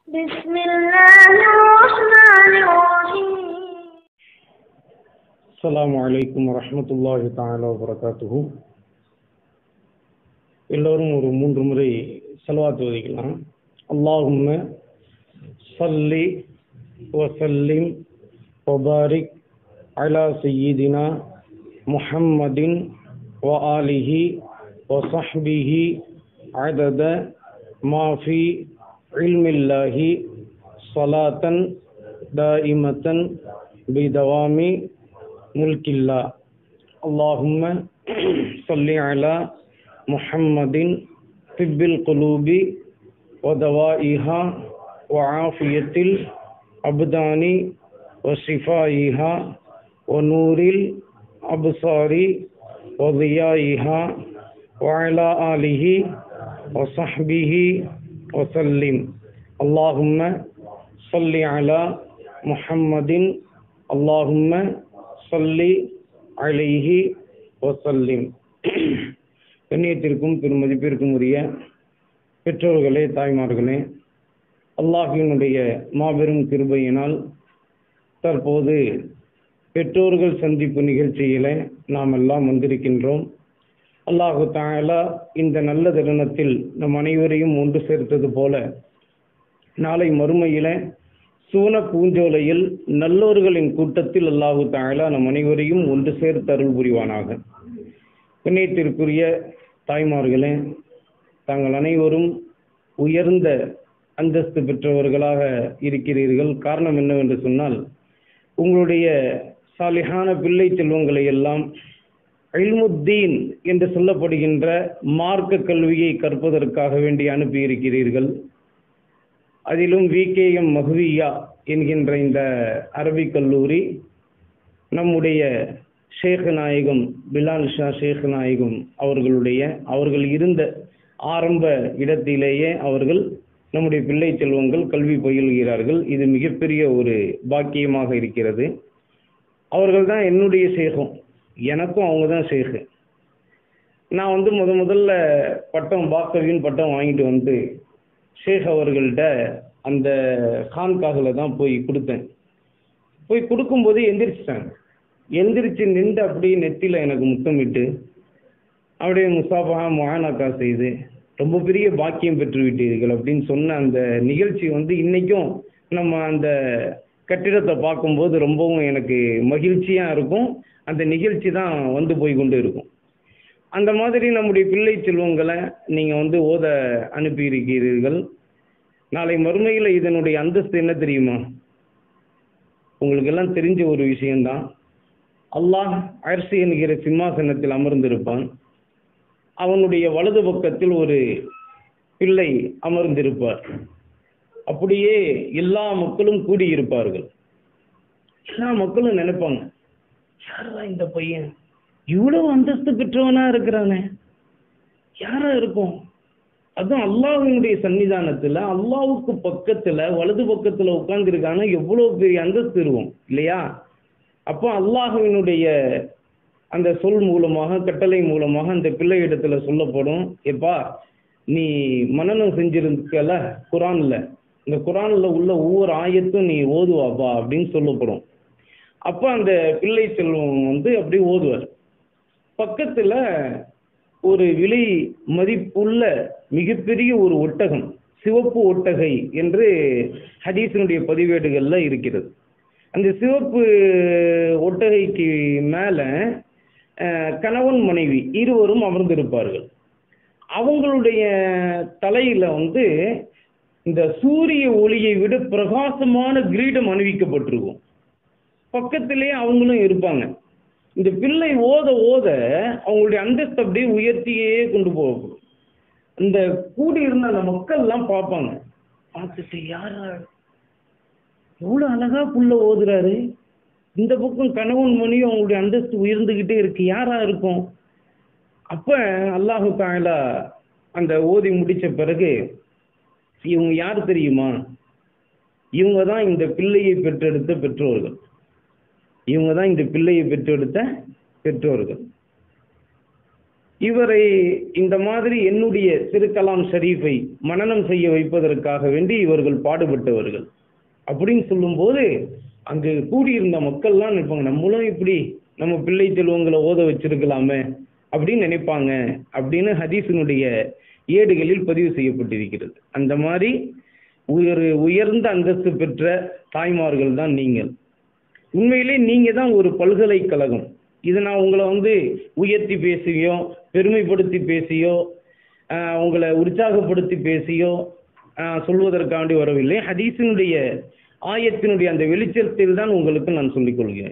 بسم الله الرحمن الرحيم அஸ்ஸலாமு அலைக்கும் வரஹ்மத்துல்லாஹி தஆலா வபரகாத்துஹு எல்லோரும் ஒரு மூன்று முறை செலவாத்து வதிக்கலாம் அல்லாஹும்ம சல்லி வசல்லிம் வபாரிக் அலா சய்யிதினா முஹம்மதின் வ ஆலிஹி வசஹ்பிஹி அதத மாஃபி இல்மில்லாஹி ஸலாத்தன் தாயிமத்தன் பிதவாமி ملك الله اللهم صل على محمد طب القلوب ودوائها وعافية الأبدان وشفائها ونور الأبصار وضيائها وعلى آله وصحبه وسلم اللهم صل على محمد اللهم சொல்லி அலைஹி வசல்லிம் கண்ணியத்திற்கும் பெருமதிப்பிற்கும் உரிய பெற்றோர்களே தாய்மார்களே அல்லாஹினுடைய மாபெரும் கிருபையினால் தற்போது பெற்றோர்கள் சந்திப்பு நிகழ்ச்சியில நாம் எல்லாம் வந்திருக்கின்றோம் அல்லாஹு தாலா இந்த நல்ல தருணத்தில் நம் அனைவரையும் ஒன்று சேர்த்தது போல நாளை மறுமையில சூன பூஞ்சோலையில் நல்லோர்களின் கூட்டத்தில் அல்லாஹு தாலா நம் அனைவரையும் ஒன்று சேர்த்து அருள் புரிவானாக புண்ணியத்திற்குரிய தாய்மார்களே தாங்கள் அனைவரும் உயர்ந்த அந்தஸ்து பெற்றவர்களாக இருக்கிறீர்கள் காரணம் என்னவென்று சொன்னால் உங்களுடைய சாலிஹான பிள்ளை செல்வங்களை எல்லாம் இல்முத்தீன் என்று சொல்லப்படுகின்ற மார்க்க கல்வியை கற்பதற்காக வேண்டி அனுப்பியிருக்கிறீர்கள் அதிலும் விகேஎம் மஹ்வியா என்கின்ற இந்த அரபிக் கல்லூரி நம்முடைய ஷேக் நாயகம் பிலால் ஷா ஷேக் நாயகம் அவர்களுடைய அவர்கள் இருந்த ஆரம்ப இடத்திலேயே அவர்கள் நம்முடைய பிள்ளை செல்வங்கள் கல்வி பயில்கிறார்கள் இது மிகப்பெரிய ஒரு பாக்கியமாக இருக்கிறது அவர்கள் தான் என்னுடைய சேகம் எனக்கும் அவங்க தான் சேகு நான் வந்து முத முதல்ல பட்டம் பாக்கவின் பட்டம் வாங்கிட்டு வந்து ஷேக் அவர்கள்ட்ட அந்த கான்காகில் தான் போய் கொடுத்தேன் போய் கொடுக்கும்போது எந்திரிச்சிட்டாங்க எந்திரிச்சு நின்று அப்படியே நெத்தியில் எனக்கு முத்தமிட்டு அப்படியே முசாஃபா மொஹானாக்கா செய்து ரொம்ப பெரிய பாக்கியம் பெற்று விட்டீர்கள் அப்படின்னு சொன்ன அந்த நிகழ்ச்சி வந்து இன்னைக்கும் நம்ம அந்த கட்டிடத்தை பார்க்கும்போது ரொம்பவும் எனக்கு மகிழ்ச்சியாக இருக்கும் அந்த நிகழ்ச்சி தான் வந்து போய் கொண்டு இருக்கும் அந்த மாதிரி நம்முடைய பிள்ளை செல்வங்களை நீங்கள் வந்து ஓத அனுப்பியிருக்கிறீர்கள் நாளை மறுமையில் இதனுடைய அந்தஸ்து என்ன தெரியுமா உங்களுக்கு எல்லாம் தெரிஞ்ச ஒரு விஷயம்தான் அல்லாஹ் அரிசி என்கிற சிம்மாசனத்தில் அமர்ந்திருப்பான் அவனுடைய வலது பக்கத்தில் ஒரு பிள்ளை அமர்ந்திருப்பார் அப்படியே எல்லா மக்களும் கூடியிருப்பார்கள் எல்லா மக்களும் நினைப்பாங்க யாரா இந்த பையன் இவ்வளவு அந்தஸ்து பெற்றவனா இருக்கிறானே யாரா இருக்கும் அதுவும் அல்லாஹினுடைய சன்னிதானத்துல அல்லாவுக்கு பக்கத்துல வலது பக்கத்துல உட்கார்ந்துருக்கானா எவ்வளவு பெரிய அந்தஸ்து இருக்கும் இல்லையா அப்போ அல்லாஹுவினுடைய அந்த சொல் மூலமாக கட்டளை மூலமாக அந்த பிள்ளை இடத்துல சொல்லப்படும் எப்பா நீ மனநம் செஞ்சிருக்கல குரான்ல இந்த குரான்ல உள்ள ஒவ்வொரு ஆயத்தும் நீ ஓதுவாப்பா அப்படின்னு சொல்லப்படும் அப்போ அந்த பிள்ளை செல்வம் வந்து அப்படி ஓதுவார் பக்கத்துல ஒரு விலை மதிப்புள்ள மிகப்பெரிய ஒரு ஒட்டகம் சிவப்பு ஒட்டகை என்று ஹதீஸினுடைய பதிவேடுகள்ல இருக்கிறது அந்த சிவப்பு ஒட்டகைக்கு மேல கணவன் மனைவி இருவரும் அமர்ந்திருப்பார்கள் அவங்களுடைய தலையில வந்து இந்த சூரிய ஒளியை விட பிரகாசமான கிரீடம் அணிவிக்கப்பட்டிருக்கும் பக்கத்திலே அவங்களும் இருப்பாங்க இந்த பிள்ளை ஓத ஓத அவங்களுடைய அந்தஸ்து அப்படியே உயர்த்தியே கொண்டு போகப்படும் இந்த கூடி இருந்த அந்த மக்கள் எல்லாம் பார்ப்பாங்க பார்த்துட்டு யாரா எவ்வளோ அழகா புள்ள ஓதுறாரு இந்த பக்கம் கணவன் மணியும் அவங்களுடைய அந்தஸ்து உயர்ந்துகிட்டே இருக்கு யாரா இருக்கும் அப்ப அல்லாஹு தாலா அந்த ஓதி முடிச்ச பிறகு இவங்க யார் தெரியுமா இவங்க தான் இந்த பிள்ளையை பெற்றெடுத்த பெற்றோர்கள் இவங்க தான் இந்த பிள்ளையை பெற்றெடுத்த பெற்றோர்கள் இவரை இந்த மாதிரி என்னுடைய திருக்கலாம் ஷரீஃபை மனனம் செய்ய வைப்பதற்காக வேண்டி இவர்கள் பாடுபட்டவர்கள் அப்படின்னு சொல்லும்போது அங்கு கூடியிருந்த மக்கள்லாம் நினைப்பாங்க நம்மளும் இப்படி நம்ம பிள்ளை செல்வங்களை ஓத வச்சிருக்கலாமே அப்படின்னு நினைப்பாங்க அப்படின்னு ஹதீஸினுடைய ஏடுகளில் பதிவு செய்யப்பட்டிருக்கிறது அந்த மாதிரி உயர் உயர்ந்த அந்தஸ்து பெற்ற தாய்மார்கள் தான் நீங்கள் உண்மையிலே நீங்க தான் ஒரு பல்கலைக்கழகம் இது நான் உங்களை வந்து உயர்த்தி பேசியோ பெருமைப்படுத்தி பேசியோ ஆஹ், உங்களை உற்சாகப்படுத்தி பேசியோ ஆஹ், சொல்வதற்காண்டி வரவில்லை ஹதீஸினுடைய ஆயத்தினுடைய அந்த வெளிச்சத்தில் தான் உங்களுக்கு நான் சொல்லிக் கொள்கிறேன்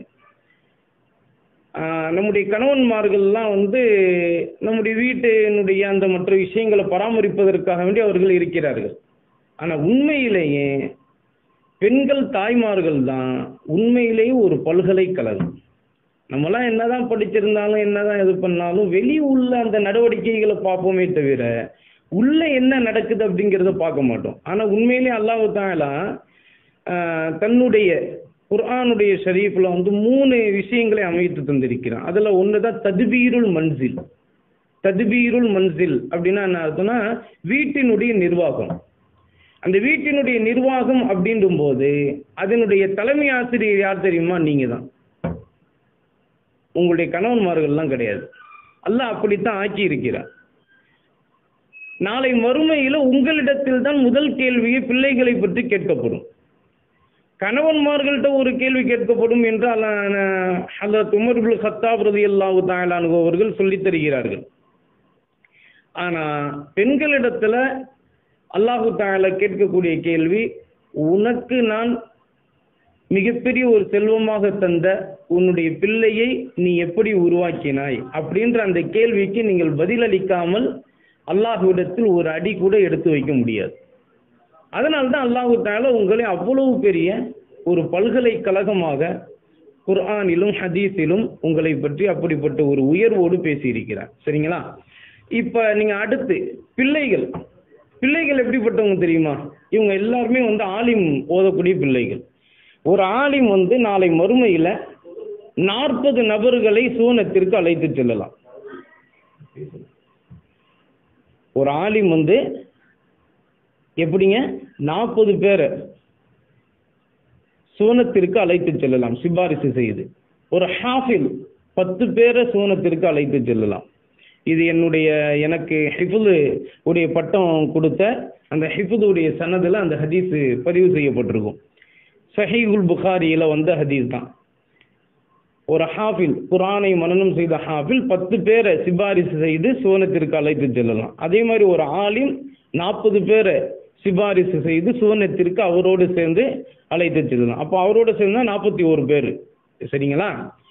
ஆஹ், நம்முடைய கணவன்மார்கள்லாம் வந்து நம்முடைய வீட்டினுடைய அந்த மற்ற விஷயங்களை பராமரிப்பதற்காக வேண்டி அவர்கள் இருக்கிறார்கள் ஆனால் உண்மையிலேயே பெண்கள் தாய்மார்கள் தான் உண்மையிலேயே ஒரு பல்கலைக்கழகம் நம்மலாம் என்னதான் படிச்சிருந்தாலும் என்னதான் இது பண்ணாலும் வெளியே உள்ள அந்த நடவடிக்கைகளை பார்ப்போமே தவிர உள்ள என்ன நடக்குது அப்படிங்கிறத பார்க்க மாட்டோம் ஆனா உண்மையிலேயே அல்லாஹ் தாலா ஆஹ், தன்னுடைய குர்ஆனுடைய ஷரீஃப்ல வந்து மூணு விஷயங்களை அமைத்து தந்திருக்கிறான் அதுல ஒண்ணுதான் ததுபீருல் மன்சில் ததுபீருல் மன்சில் அப்படின்னா என்ன அர்த்தம்னா வீட்டினுடைய நிர்வாகம் அந்த வீட்டினுடைய நிர்வாகம் அப்படின்றும் போது அதனுடைய தலைமை ஆசிரியர் யார் தெரியுமா நீங்க தான் உங்களுடைய கணவன்மார்கள்லாம் கிடையாது அல்லாஹ் அப்படித்தான் ஆக்கி இருக்கிறார் நாளை மறுமையில உங்களிடத்தில் தான் முதல் கேள்வியை பிள்ளைகளை பற்றி கேட்கப்படும் கணவன்மார்கள்ட்ட ஒரு கேள்வி கேட்கப்படும் என்று அல்ல உமர்புல் ஹத்தாப் ரதி அல்லாஹு அவர்கள் சொல்லித் தருகிறார்கள் ஆனா பெண்களிடத்துல அல்லாஹு தாலா கேட்கக்கூடிய கேள்வி உனக்கு நான் மிகப்பெரிய ஒரு செல்வமாக தந்த உன்னுடைய பிள்ளையை நீ எப்படி உருவாக்கினாய் அப்படின்ற அந்த கேள்விக்கு நீங்கள் பதிலளிக்காமல் அல்லாஹ்விடத்தில் ஒரு அடி கூட எடுத்து வைக்க முடியாது அதனால தான் அல்லாஹு தாலா உங்களை அவ்வளவு பெரிய ஒரு பல்கலைக்கழகமாக குர்ஆனிலும் ஹதீஸிலும் உங்களை பற்றி அப்படிப்பட்ட ஒரு உயர்வோடு பேசியிருக்கிறார் சரிங்களா இப்ப நீங்க அடுத்து பிள்ளைகள் பிள்ளைகள் எப்படிப்பட்டவங்க தெரியுமா இவங்க எல்லாருமே வந்து ஆலிம் ஓதக்கூடிய பிள்ளைகள் ஒரு ஆலிம் வந்து நாளை மறுமையில நாற்பது நபர்களை சூனத்திற்கு அழைத்து செல்லலாம் ஒரு ஆலிம் வந்து எப்படிங்க நாற்பது பேரை சூனத்திற்கு அழைத்து செல்லலாம் சிபாரிசு செய்து ஒரு ஹாஃபில் பத்து பேரை சூனத்திற்கு அழைத்து செல்லலாம் இது என்னுடைய எனக்கு ஹிஃபுது உடைய பட்டம் கொடுத்த அந்த ஹிஃபுதுடைய சனதுல அந்த ஹதீஸ் பதிவு செய்யப்பட்டிருக்கும் சஹீகுல் புகாரியில வந்த ஹதீஸ் தான் ஒரு ஹாஃபில் குரானை மனனம் செய்த ஹாஃபில் பத்து பேரை சிபாரிசு செய்து சுவனத்திற்கு அழைத்து செல்லலாம் அதே மாதிரி ஒரு ஆலிம் நாற்பது பேரை சிபாரிசு செய்து சுவனத்திற்கு அவரோடு சேர்ந்து அழைத்து செல்லலாம் அப்போ அவரோடு சேர்ந்தா நாற்பத்தி ஒரு பேர் சரிங்களா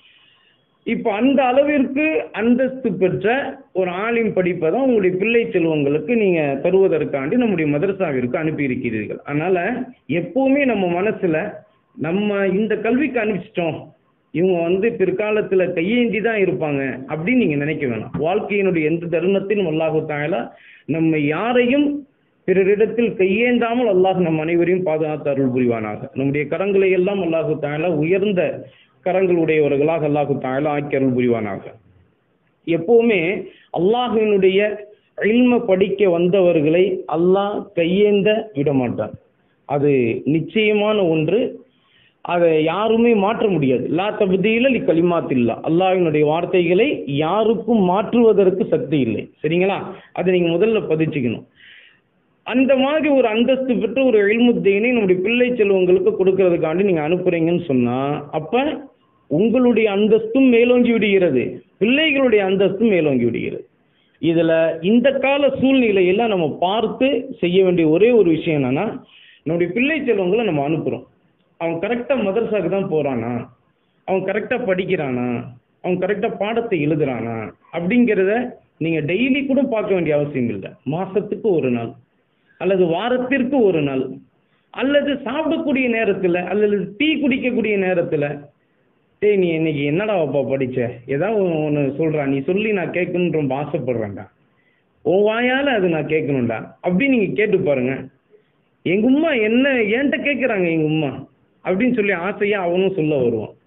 இப்போ அந்த அளவிற்கு அந்தஸ்து பெற்ற ஒரு ஆலிம் படிப்பை தான் உங்களுடைய பிள்ளை செல்வங்களுக்கு நீங்க தருவதற்காண்டி நம்முடைய மதரசாவிற்கு அனுப்பியிருக்கிறீர்கள் அதனால எப்பவுமே நம்ம மனசுல நம்ம இந்த கல்விக்கு அனுப்பிச்சிட்டோம் இவங்க வந்து பிற்காலத்துல கையேந்தி தான் இருப்பாங்க அப்படின்னு நீங்க நினைக்க வேணாம் வாழ்க்கையினுடைய எந்த தருணத்திலும் அல்லாஹு தாயலா நம்ம யாரையும் பிறரிடத்தில் கையேந்தாமல் அல்லாஹ் நம் அனைவரையும் பாதுகாத்து அருள் புரிவானாக நம்முடைய கரங்களை எல்லாம் அல்லாஹு தாயலா உயர்ந்த கரங்கள் உடையவர்களாக அல்லாஹு தாயலா ஆக்கி அருள் புரிவானாக எப்பவுமே அல்லாஹினுடைய இல்ம படிக்க வந்தவர்களை அல்லாஹ் கையேந்த விட மாட்டான் அது நிச்சயமான ஒன்று அதை யாருமே மாற்ற முடியாது லா தபுதியில லி கலிமாத்தில்லா அல்லாஹினுடைய வார்த்தைகளை யாருக்கும் மாற்றுவதற்கு சக்தி இல்லை சரிங்களா அதை நீங்க முதல்ல பதிச்சுக்கணும் அந்த மாதிரி ஒரு அந்தஸ்து பெற்ற ஒரு எல்முத்தீனை நம்முடைய பிள்ளை செல்வங்களுக்கு கொடுக்கறதுக்காண்டி நீங்க அனுப்புறீங்கன்னு சொன்னா அப்ப உங்களுடைய அந்தஸ்தும் மேலோங்கி விடுகிறது பிள்ளைகளுடைய அந்தஸ்தும் மேலோங்கி விடுகிறது இதுல இந்த கால சூழ்நிலையில நம்ம பார்த்து செய்ய வேண்டிய ஒரே ஒரு விஷயம் என்னன்னா நம்முடைய பிள்ளை செல்வங்களை நம்ம அனுப்புறோம் அவன் கரெக்டா மதரசாக்கு தான் போறானா அவன் கரெக்டா படிக்கிறானா அவன் கரெக்டா பாடத்தை எழுதுறானா அப்படிங்கிறத நீங்க டெய்லி கூட பார்க்க வேண்டிய அவசியம் இல்லை மாசத்துக்கு ஒரு நாள் அல்லது வாரத்திற்கு ஒரு நாள் அல்லது சாப்பிடக்கூடிய நேரத்துல அல்லது டீ குடிக்கக்கூடிய நேரத்துல டேய் நீ இன்னைக்கு என்னடா அப்பா படிச்ச ஏதாவது ஒன்று சொல்றா நீ சொல்லி நான் கேட்கணுன்னு ரொம்ப ஆசைப்படுறேன்டா உன் வாயால அது நான் கேட்கணும்டா அப்படி நீங்க கேட்டு பாருங்க எங்க உம்மா என்ன என்கிட்ட கேட்குறாங்க எங்க உம்மா அப்படின்னு சொல்லி ஆசையா அவனும் சொல்ல வருவான்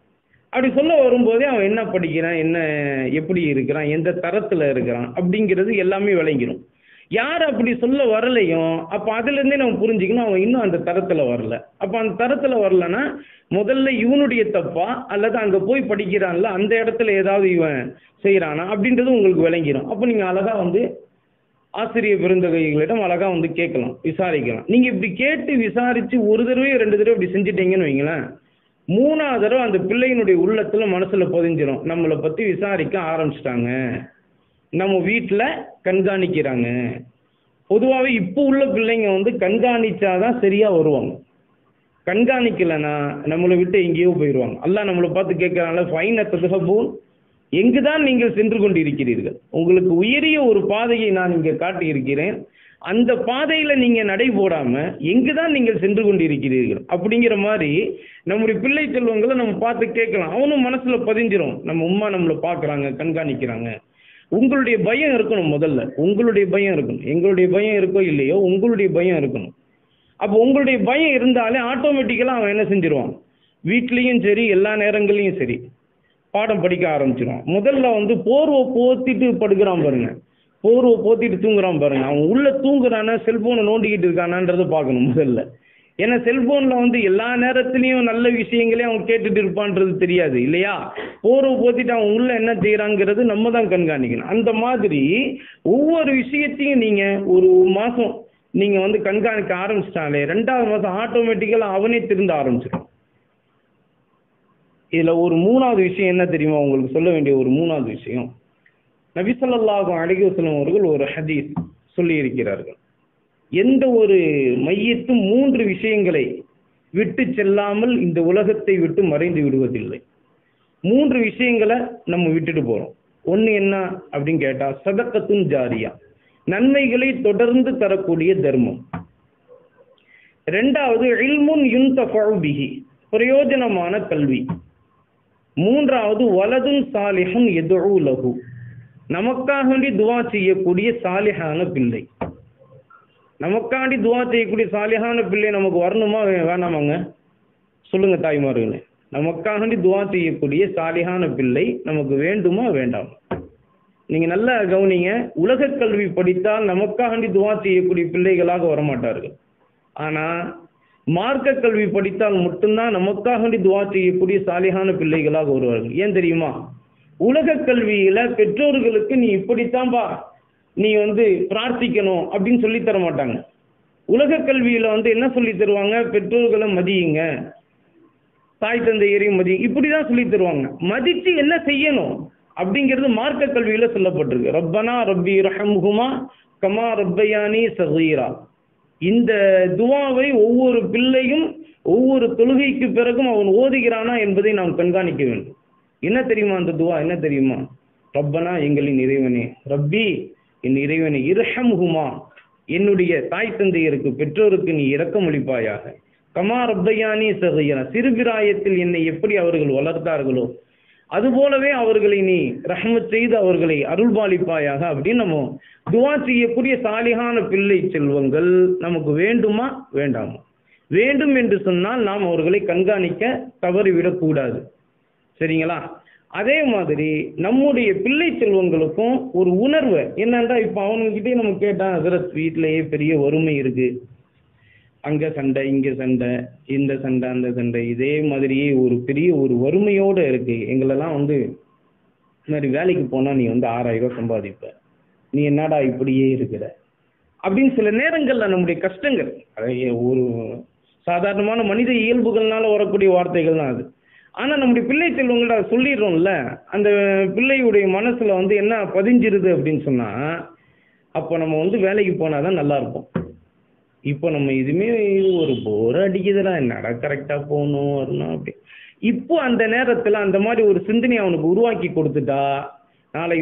அப்படி சொல்ல வரும்போதே அவன் என்ன படிக்கிறான் என்ன எப்படி இருக்கிறான் எந்த தரத்துல இருக்கிறான் அப்படிங்கிறது எல்லாமே விளங்கிடும் யார் அப்படி சொல்ல வரலையும் அப்போ அதுலேருந்தே நம்ம புரிஞ்சுக்கணும் அவன் இன்னும் அந்த தரத்துல வரல அப்போ அந்த தரத்துல வரலன்னா முதல்ல இவனுடைய தப்பா அல்லது அங்க போய் படிக்கிறான்ல அந்த இடத்துல ஏதாவது இவன் செய்யறானா அப்படின்றது உங்களுக்கு விளங்கிடும் அப்போ நீங்க அழகா வந்து ஆசிரியர் பெருந்தகைகளிடம் அழகா வந்து கேட்கலாம் விசாரிக்கலாம் நீங்க இப்படி கேட்டு விசாரிச்சு ஒரு தடவை ரெண்டு தடவை இப்படி செஞ்சிட்டீங்கன்னு வைங்களேன் மூணாவது தடவை அந்த பிள்ளையினுடைய உள்ளத்துல மனசுல பதிஞ்சிரும் நம்மளை பத்தி விசாரிக்க ஆரம்பிச்சிட்டாங்க நம்ம வீட்டில் கண்காணிக்கிறாங்க பொதுவாகவே இப்போ உள்ள பிள்ளைங்க வந்து கண்காணிச்சாதான் சரியா வருவாங்க கண்காணிக்கலைன்னா நம்மளை விட்டு எங்கேயோ போயிடுவாங்க அல்லாஹ் நம்மளை பார்த்து கேட்கறாங்கள ஃபைன ததுகபூன் எங்குதான் நீங்கள் சென்று கொண்டிருக்கிறீர்கள் உங்களுக்கு உயரிய ஒரு பாதையை நான் இங்கே காட்டியிருக்கிறேன் அந்த பாதையில நீங்க நடை போடாம எங்குதான் நீங்கள் சென்று கொண்டிருக்கிறீர்கள் அப்படிங்கிற மாதிரி நம்முடைய பிள்ளை செல்வங்களை நம்ம பார்த்து கேட்கலாம் அவனும் மனசுல பதிஞ்சிரும் நம்ம உம்மா நம்மளை பார்க்கறாங்க கண்காணிக்கிறாங்க உங்களுடைய பயம் இருக்கணும் முதல்ல உங்களுடைய பயம் இருக்கணும் எங்களுடைய பயம் இருக்கோ இல்லையோ உங்களுடைய பயம் இருக்கணும் அப்போ உங்களுடைய பயம் இருந்தாலே ஆட்டோமேட்டிக்கலாக அவன் என்ன செஞ்சிருவான் வீட்லேயும் சரி எல்லா நேரங்களையும் சரி பாடம் படிக்க ஆரம்பிச்சிருவான் முதல்ல வந்து போர்வை போத்திட்டு படுக்கிறான் பாருங்க போர்வை போத்திட்டு தூங்குறான் பாருங்க அவன் உள்ள தூங்குறானா செல்போனை நோண்டிக்கிட்டு இருக்கானான்றதை பார்க்கணும் முதல்ல ஏன்னா செல்போன்ல வந்து எல்லா நேரத்துலயும் நல்ல விஷயங்களையும் அவன் கேட்டுட்டு இருப்பான்றது தெரியாது இல்லையா போர்வை போத்திட்டு அவன் உள்ள என்ன செய்யறாங்கிறது நம்ம தான் கண்காணிக்கணும் அந்த மாதிரி ஒவ்வொரு விஷயத்தையும் நீங்க ஒரு மாசம் நீங்க வந்து கண்காணிக்க ஆரம்பிச்சிட்டாலே ரெண்டாவது மாசம் ஆட்டோமேட்டிக்கலா அவனே திருந்த ஆரம்பிச்சிடும் இதுல ஒரு மூணாவது விஷயம் என்ன தெரியுமா உங்களுக்கு சொல்ல வேண்டிய ஒரு மூணாவது விஷயம் நபிசல்லாஹு அலைஹி வஸல்லம் அவர்கள் ஒரு ஹதீஸ் சொல்லி இருக்கிறார்கள் எந்த ஒரு மையத்தும் மூன்று விஷயங்களை விட்டு செல்லாமல் இந்த உலகத்தை விட்டு மறைந்து விடுவதில்லை மூன்று விஷயங்களை நம்ம விட்டுட்டு போறோம் ஒண்ணு என்ன அப்படின்னு கேட்டா சதக்கத்தும் ஜாரியா நன்மைகளை தொடர்ந்து தரக்கூடிய தர்மம் ரெண்டாவது இல்முன் யுன்தஃபஉ பிஹி பிரயோஜனமான கல்வி மூன்றாவது வலதுன் சாலிஹன் எதுஉ லஹு நமக்காக வேண்டி துவா செய்யக்கூடிய சாலிஹான பிள்ளை நமக்காண்டி துவா செய்யக்கூடிய சாலிஹான பிள்ளை நமக்கு வரணுமா வே- வேணாமாங்க சொல்லுங்க தாய்மார்களே நமக்காக வேண்டி துவா செய்யக்கூடிய சாலிஹான பிள்ளை நமக்கு வேண்டுமா வேண்டாமா நீங்க நல்லா கவனிங்க உலக கல்வி படித்தால் நமக்காக வேண்டி துவா செய்யக்கூடிய பிள்ளைகளாக வரமாட்டார்கள் ஆனா மார்க்க கல்வி படித்தால் மட்டும்தான் நமக்காக வேண்டி துவா செய்யக்கூடிய சாலிஹான பிள்ளைகளாக வருவார்கள் ஏன் தெரியுமா உலக கல்வியில பெற்றோர்களுக்கு நீ இப்படித்தான் பா நீ வந்து பிரார்த்திக்கணும் அப்படின்னு சொல்லி தர மாட்டாங்க உலக கல்வியில வந்து என்ன சொல்லி தருவாங்க பெற்றோர்களை மதியுங்க தாய் தந்தையரையும் மதி இப்படிதான் சொல்லி தருவாங்க மதிச்சு என்ன செய்யணும் அப்படிங்கிறது மார்க்க கல்வியில சொல்லப்பட்டிருக்கு ரப்பனா ரப்பி ரஹம்ஹுமா கமா ரப்பயானி சகீரா இந்த துவாவை ஒவ்வொரு பிள்ளையும் ஒவ்வொரு தொழுகைக்கு பிறகும் அவன் ஓதுகிறானா என்பதை நாம் கண்காணிக்க வேண்டும் என்ன தெரியுமா அந்த துவா என்ன தெரியுமா ரப்பனா எங்களின் இறைவனே ரப்பி என் இறைவனே இரஹம்ஹுமா என்னுடைய தாய் தந்தையருக்கு பெற்றோருக்கு நீ இரக்கமளிப்பாயாக கமா ரப்பையானி சகையனா சிறுபிராயத்தில் என்னை எப்படி அவர்கள் வளர்த்தார்களோ அதுபோலவே அவர்களை நீ ரஹ்மத் செய்து அவர்களை அருள்பாலிப்பாயாக அப்படின்னு நம்ம துவா செய்யக்கூடிய சாலிகான பிள்ளை செல்வங்கள் நமக்கு வேண்டுமா வேண்டாமா வேண்டும் என்று சொன்னால் நாம் அவர்களை கண்காணிக்க தவறிவிடக்கூடாது சரிங்களா அதே மாதிரி நம்முடைய பிள்ளை செல்வங்களுக்கும் ஒரு உணர்வு என்னன்னா இப்போ அவனுக்கிட்டே நம்ம கேட்டான் ஹசரத் வீட்டிலேயே பெரிய வறுமை இருக்கு அங்க சண்டை இங்க சண்டை இந்த சண்டை அந்த சண்டை இதே மாதிரியே ஒரு பெரிய ஒரு வறுமையோட இருக்கு எங்களெல்லாம் வந்து இந்த மாதிரி வேலைக்கு போனா நீ வந்து ஆறாயிரம் ரூபாய் சம்பாதிப்ப நீ என்னடா இப்படியே இருக்கிற அப்படின்னு சில நேரங்கள்ல நம்முடைய கஷ்டங்கள் அதை ஒரு சாதாரணமான மனித இயல்புகள்னால வரக்கூடிய வார்த்தைகள் தான் அது ஆனா நம்முடைய பிள்ளை செல்வங்கள்ட்ட அதை சொல்லிடுறோம்ல அந்த பிள்ளையுடைய மனசுல வந்து என்ன பதிஞ்சிருது அப்படின்னு சொன்னா அப்போ நம்ம வந்து வேலைக்கு போனாதான் நல்லா இருப்போம் இப்போ நம்ம இதுவுமே இது ஒரு போர் அடிக்குதுடா என்னடா கரெக்டாக போகணும் வரணும் அப்படி இப்போ அந்த நேரத்தில் அந்த மாதிரி ஒரு சிந்தனை அவனுக்கு உருவாக்கி கொடுத்துட்டா நாளை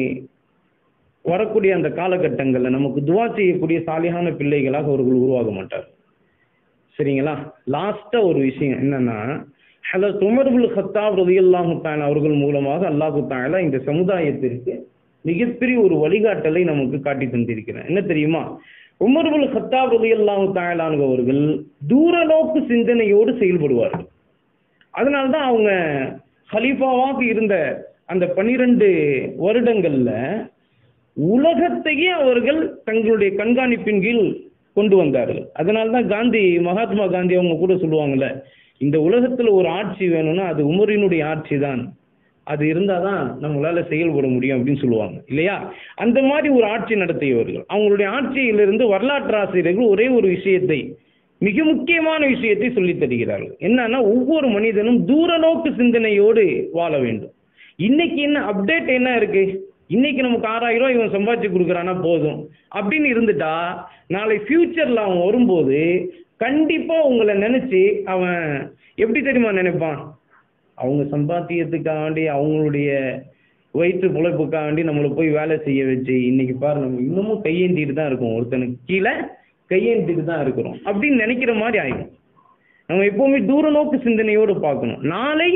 வரக்கூடிய அந்த காலகட்டங்களில் நமக்கு துவா செய்யக்கூடிய சாலியான பிள்ளைகளாக அவர்கள் உருவாக மாட்டார் சரிங்களா லாஸ்ட்டாக ஒரு விஷயம் என்னன்னா ஹலத் உமர்புல் ஹத்தாப் ரதியல்லாஹு தாலா அவர்கள் மூலமாக அல்லாஹு தாலா இந்த சமுதாயத்திற்கு மிகப்பெரிய ஒரு வழிகாட்டலை நமக்கு காட்டி தந்திருக்கிறார் என்ன தெரியுமா உமர்புல் ஹத்தாப் ரதியல்லாஹு தாலானு அவர்கள் தூரநோக்கு சிந்தனையோடு செயல்படுவார்கள் அதனால தான் அவங்க ஹலீஃபாவாக இருந்த அந்த பனிரெண்டு வருடங்கள்ல உலகத்தையே அவர்கள் தங்களுடைய கண்காணிப்பின் கீழ் கொண்டு வந்தார்கள் அதனால தான் காந்தி மகாத்மா காந்தி அவங்க கூட சொல்லுவாங்கல்ல இந்த உலகத்துல ஒரு ஆட்சி வேணும்னா அது உமரினுடைய ஆட்சி தான் அது இருந்தால் தான் நம்மளால செயல்பட முடியும் அப்படின்னு சொல்லுவாங்க இல்லையா அந்த மாதிரி ஒரு ஆட்சி நடத்தியவர்கள் அவங்களுடைய ஆட்சியிலிருந்து வரலாற்று ஆசிரியர்கள் ஒரே ஒரு விஷயத்தை மிக முக்கியமான விஷயத்தை சொல்லித் தருகிறார்கள் என்னன்னா ஒவ்வொரு மனிதனும் தூர நோக்கு சிந்தனையோடு வாழ வேண்டும் இன்னைக்கு என்ன அப்டேட் என்ன இருக்கு இன்னைக்கு நமக்கு ஆறாயிரம் ரூபாய் இவன் சம்பாதிச்சு கொடுக்குறானா போதும் அப்படின்னு இருந்துட்டா நாளை ஃபியூச்சர்ல அவன் வரும்போது கண்டிப்பா உங்களை நினைச்சு அவன் எப்படி தெரியுமா நினைப்பான் அவங்க சம்பாத்தியத்துக்காண்டி அவங்களுடைய வயிற்று பிழைப்புக்காண்டி நம்மளை போய் வேலை செய்ய வச்சு இன்னைக்கு பாரு நம்ம இன்னமும் கையேந்திட்டு தான் இருக்கோம் ஒருத்தனுக்கு கீழே கையேந்திட்டு தான் இருக்கிறோம் அப்படின்னு நினைக்கிற மாதிரி ஆயிடும் நம்ம எப்பவுமே தூர நோக்கு சிந்தனையோடு பார்க்கணும் நாளை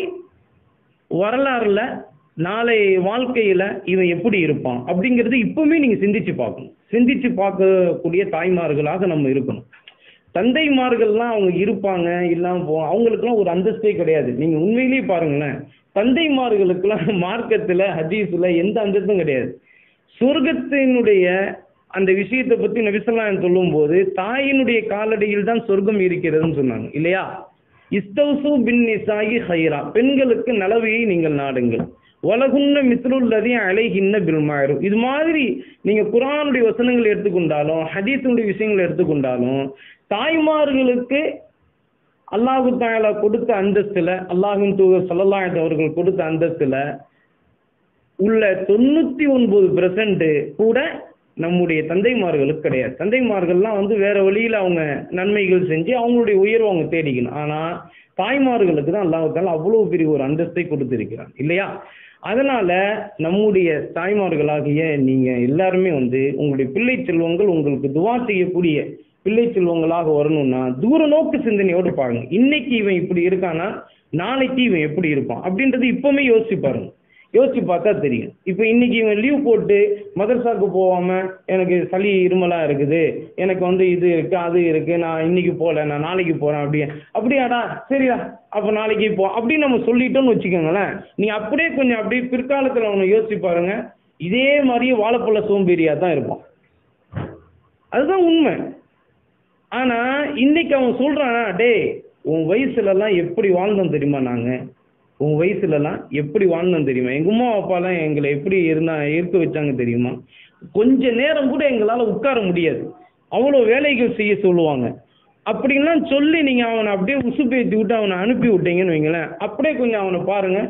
வரலாறுல நாளை வாழ்க்கையில இவன் எப்படி இருப்பான் அப்படிங்கிறது இப்பவுமே நீங்க சிந்திச்சு பார்க்கணும் சிந்திச்சு பார்க்கக்கூடிய தாய்மார்களாக நம்ம இருக்கணும் தந்தைமார்கள்லாம் அவங்க இருப்பாங்க இல்லாம போ அவங்களுக்குலாம் ஒரு அந்தஸ்தே கிடையாது நீங்க உண்மையிலேயே பாருங்களேன் தந்தைமார்களுக்கெல்லாம் மார்க்கத்துல ஹதீஸ்ல எந்த அந்தஸ்தும் கிடையாது சொர்க்கத்தினுடைய அந்த விஷயத்தை பத்தி நபிசல்லாம் சொல்லும் போது தாயினுடைய காலடியில் தான் சொர்க்கம் இருக்கிறதுன்னு சொன்னாங்க இல்லையா இஸ்தௌசு பின் நிசாயி ஹைரா பெண்களுக்கு நலவையை நீங்கள் நாடுங்கள் உலகுன்ன மித்ருல்லதி அலைகின்ன பில்மாயிரு இது மாதிரி நீங்க குரானுடைய வசனங்கள் எடுத்துக்கொண்டாலும் ஹதீஸுடைய விஷயங்களை எடுத்துக்கொண்டாலும் தாய்மார்களுக்கு அல்லாஹு தாலா கொடுத்த அந்தஸ்துல அல்லாஹின் தூதர் சல்லல்லாஹ் அவர்கள் கொடுத்த அந்தஸ்துல உள்ள தொண்ணூத்தி ஒன்பது பெர்சன்ட் கூட நம்முடைய தந்தைமார்களுக்கு கிடையாது தந்தைமார்கள்லாம் வந்து வேற வழியில அவங்க நன்மைகள் செஞ்சு அவங்களுடைய உயர்வு அவங்க தேடிக்கணும் ஆனா தாய்மார்களுக்கு தான் அல்லாஹால அவ்வளவு பெரிய ஒரு அந்தஸ்தை கொடுத்திருக்கிறான் இல்லையா அதனால நம்முடைய தாய்மார்களாகிய நீங்க எல்லாருமே வந்து உங்களுடைய பிள்ளை செல்வங்கள் உங்களுக்கு துவா செய்யக்கூடிய பிள்ளை செல்வங்களாக வரணும்னா தூர நோக்கு சிந்தனையோடு பாருங்க இன்னைக்கு இவன் இப்படி இருக்கானா நாளைக்கு இவன் எப்படி இருப்பான் அப்படின்றது இப்பவுமே யோசிச்சு பாருங்க யோசிச்சு பார்த்தா தெரியும் இப்போ இன்னைக்கு இவன் லீவ் போட்டு மதரசாவுக்கு போகாம எனக்கு சளி இருமலா இருக்குது எனக்கு வந்து இது இருக்கு அது இருக்கு நான் இன்னைக்கு போகல நான் நாளைக்கு போறேன் அப்படி அப்படியாடா சரிடா அப்போ நாளைக்கு போ அப்படின்னு நம்ம சொல்லிட்டோம்னு வச்சுக்கோங்களேன் நீ அப்படியே கொஞ்சம் அப்படியே பிற்காலத்தில் அவனை யோசிச்சு பாருங்க இதே மாதிரியே வாழைப்பழ சோம்பேறியா தான் இருப்பான் அதுதான் உண்மை ஆனா இன்னைக்கு அவன் சொல்றானா டேய் உன் வயசுலலாம் எப்படி வாழ்ந்தோம் தெரியுமா நாங்க உன் வயசுலலாம் எப்படி வாழ்ந்தோம் தெரியுமா எங்க அம்மா அப்பாலாம் எங்களை எப்படி இருந்தா இருக்க வச்சாங்க தெரியுமா கொஞ்ச நேரம் கூட எங்களால உட்கார முடியாது அவ்வளோ வேலைகள் செய்ய சொல்லுவாங்க அப்படின்லாம் சொல்லி நீங்க அவனை அப்படியே உசுப்பேத்தி விட்டு அவனை அனுப்பி விட்டீங்கன்னு வைங்களேன் அப்படியே கொஞ்சம் அவனை பாருங்க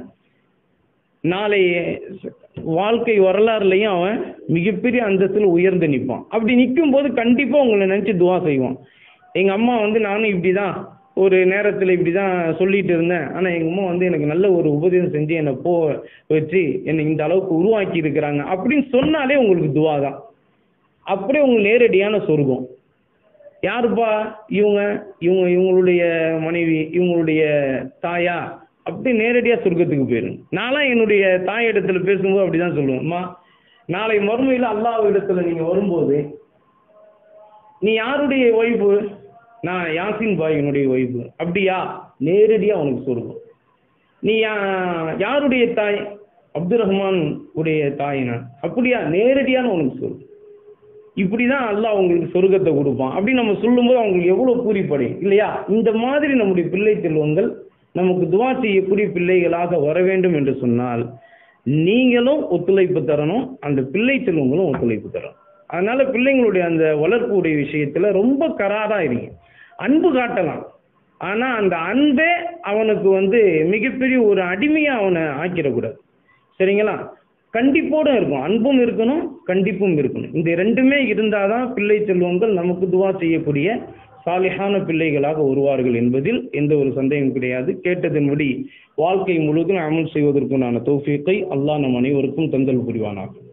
நாளை வாழ்க்கை வரலாறுலையும் அவன் மிகப்பெரிய அந்தஸ்தில் உயர்ந்து நிற்பான் அப்படி நிற்கும் போது கண்டிப்பாக உங்களை நினச்சி துவா செய்வான் எங்கள் அம்மா வந்து நானும் இப்படி தான் ஒரு நேரத்தில் இப்படி தான் சொல்லிட்டு இருந்தேன் ஆனால் எங்கள் அம்மா வந்து எனக்கு நல்ல ஒரு உபதேசம் செஞ்சு என்னை போ வச்சு என்னை இந்த அளவுக்கு உருவாக்கி இருக்கிறாங்க அப்படின்னு சொன்னாலே உங்களுக்கு துவா தான் அப்படியே உங்களுக்கு நேரடியான சொர்க்கம் யாருப்பா இவங்க இவங்க இவங்களுடைய மனைவி இவங்களுடைய தாயா அப்படி நேரடியாக சொர்க்கத்துக்கு போயிருங்க நான்லாம் என்னுடைய தாய் இடத்துல பேசும்போது அப்படிதான் சொல்லுவேன் அம்மா நாளை மறுமையில் அல்லாஹ் இடத்துல நீங்க வரும்போது நீ யாருடைய ஒய்ஃபு நான் யாசின் பாயினுடைய ஒய்ஃபு அப்படியா நேரடியா உனக்கு சொர்க்கம் நீ யா- யாருடைய தாய் அப்துல் ரஹ்மான் உடைய தாய் நான் அப்படியா நேரடியான உனக்கு சொர்க்கம் இப்படிதான் அல்லாஹ் உங்களுக்கு சொர்க்கத்தை கொடுப்பான் அப்படின்னு நம்ம சொல்லும்போது அவங்களுக்கு எவ்வளவு பூரிப்படையும் இல்லையா இந்த மாதிரி நம்முடைய பிள்ளை செல்வங்கள் நமக்கு துவா செய்யக்கூடிய பிள்ளைகளாக வர வேண்டும் என்று சொன்னால் நீங்களும் ஒத்துழைப்பு தரணும் அந்த பிள்ளை செல்வங்களும் ஒத்துழைப்பு தரணும் அதனால பிள்ளைங்களுடைய அந்த வளர்ப்புடைய விஷயத்துல ரொம்ப கராரா இருங்க அன்பு காட்டலாம் ஆனா அந்த அன்பே அவனுக்கு வந்து மிகப்பெரிய ஒரு அடிமையா அவனை ஆக்கிடக்கூடாது சரிங்களா கண்டிப்போட இருக்கும் அன்பும் இருக்கணும் கண்டிப்பும் இருக்கணும் இந்த ரெண்டுமே இருந்தாதான் பிள்ளை செல்வங்கள் நமக்கு துவா செய்யக்கூடிய சாலிஹான பிள்ளைகளாக வருவார்கள் என்பதில் எந்த ஒரு சந்தேகம் கிடையாது கேட்டதன்படி வாழ்க்கை முழுவதும் அமல் செய்வதற்குண்டான தௌஃபீக்கை அல்லாஹ் நம் அனைவருக்கும் தந்தல் புரிவானாக